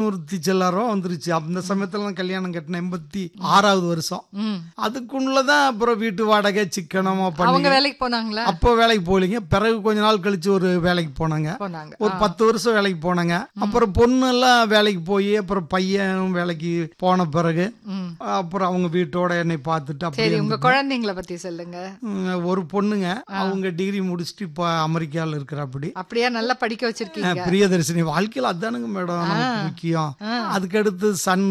ஒரு செல்லாரம் வந்துருச்சு அந்த சமயத்துல நான் கல்யாணம் கட்டினேன் எண்பத்தி ஆறாவது வருஷம் ம். அதுக்குள்ளதான் அப்புறம் வீட்டு வாடகை சிக்கனமா அவங்க பண்ணி வேலைக்கு போனாங்களா அப்போ வேலைக்கு போகலிங்க பிறகு கொஞ்ச நாள் கழிச்சு ஒரு வேலைக்கு போனாங்க போனாங்க ஒரு பத்து வருஷம் வேலைக்கு போனாங்க அப்புறம் பொண்ணு எல்லாம் வேலைக்கு போய் அப்புறம் பையன் வேலைக்கு போன பிறகு ம். அப்புறம் அவங்க வீட்டோட என்னை பார்த்துட்டு சரி அப்படியே உங்க குழந்தைங்கள பத்தி சொல்லுங்க ம், ஒரு பொண்ணுங்க அவங்க டிகிரி முடிச்சுட்டு இப்போ அமெரிக்காவில் இருக்கிறாப்படி அப்படியே நல்லா படிக்க வச்சிருக்கீங்க பிரியதர்ஷினி வாழ்க்கையில் அதானுங்க மேடம் நமக்கு முக்கியம் அதுக்கடுத்து சன்